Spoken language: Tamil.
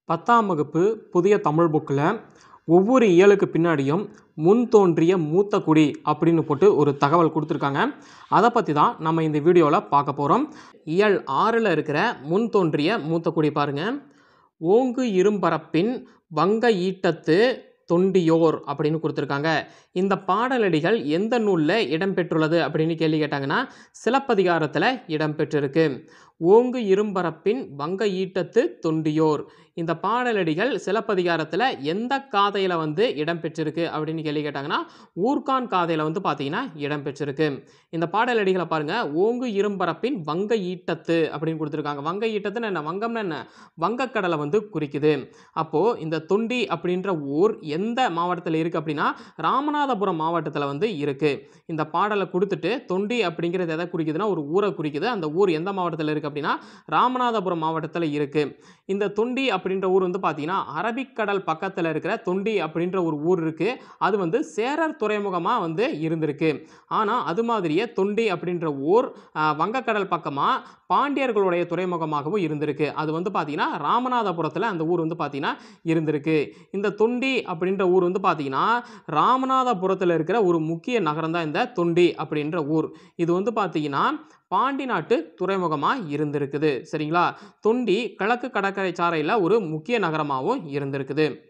பத்தாம் வகுப்பு புதிய தமிழ் புக்கில் ஒவ்வொரு இயலுக்கு பின்னாடியும் முன் தோன்றிய மூத்த குடி அப்படின்னு போட்டு ஒரு தகவல் கொடுத்துருக்காங்க அதை பற்றி தான் நம்ம இந்த வீடியோவில் பார்க்க போகிறோம் இயல் ஆறில் இருக்கிற முன் தோன்றிய மூத்த குடி பாருங்கள் ஓங்கு இரும்பரப்பின் வங்க ஈட்டத்து தொண்டியோர் அப்படின்னு கொடுத்துருக்காங்க இந்த பாடலடிகள் எந்த நூலில் இடம்பெற்றுள்ளது அப்படின்னு கேள்வி கேட்டாங்கன்னா சிலப்பதிகாரத்தில் இடம்பெற்றிருக்கு ஓங்கு இரும்பரப்பின் வங்க ஈட்டத்து தொண்டியோர் இந்த பாடலடிகள் சிலப்பதிகாரத்தில் எந்த காதையில் வந்து இடம்பெற்றிருக்கு அப்படின்னு கேள்வி கேட்டாங்கன்னா ஊர்கான் காதையில் வந்து பார்த்தீங்கன்னா இடம்பெற்றிருக்கு இந்த பாடலடிகளை பாருங்கள் ஓங்கு இரும்பரப்பின் வங்க ஈட்டத்து அப்படின்னு கொடுத்துருக்காங்க வங்க ஈட்டத்துன்னு என்ன வங்கம்னு என்ன வங்கக்கடலை வந்து குறிக்குது அப்போது இந்த தொண்டி அப்படின்ற ஊர் எந்த மாவட்டத்தில் இருக்குது அப்படின்னா ராமநாதபுரம் மாவட்டத்தில் வந்து இருக்குது இந்த பாடலை கொடுத்துட்டு தொண்டி அப்படிங்கிறது எதை குறிக்குதுன்னா ஒரு ஊரை குறிக்குது அந்த ஊர் எந்த மாவட்டத்தில் இருக்குது அப்படின்னா ராமநாதபுரம் மாவட்டத்தில் இருக்குது இந்த தொண்டி அப்படின்ற ஊர் வந்து பார்த்தீங்கன்னா அரபிக்கடல் பக்கத்தில் இருக்கிற தொண்டி அப்படின்ற ஒரு ஊர் இருக்குது அது வந்து சேரர் துறைமுகமாக வந்து இருந்திருக்கு ஆனால் அது மாதிரியே தொண்டி அப்படின்ற ஊர் ஆஹ், வங்கக்கடல் பக்கமாக பாண்டியர்களுடைய துறைமுகமாகவும் இருந்திருக்கு அது வந்து பார்த்தீங்கன்னா ராமநாதபுரத்தில் அந்த ஊர் வந்து பார்த்தீங்கன்னா இருந்திருக்கு இந்த தொண்டி அப்படின்ற ஊர் வந்து பார்த்தீங்கன்னா ராமநாதபுரத்தில் இருக்கிற ஒரு முக்கிய நகரம் தான் இந்த தொண்டி அப்படின்ற ஊர் இது வந்து பார்த்தீங்கன்னா பாண்டி நாட்டு துறைமுகமாக இருந்திருக்குது சரிங்களா தொண்டி கிழக்கு கடற்கரை சாலையில் ஒரு முக்கிய நகரமாகவும் இருந்திருக்குது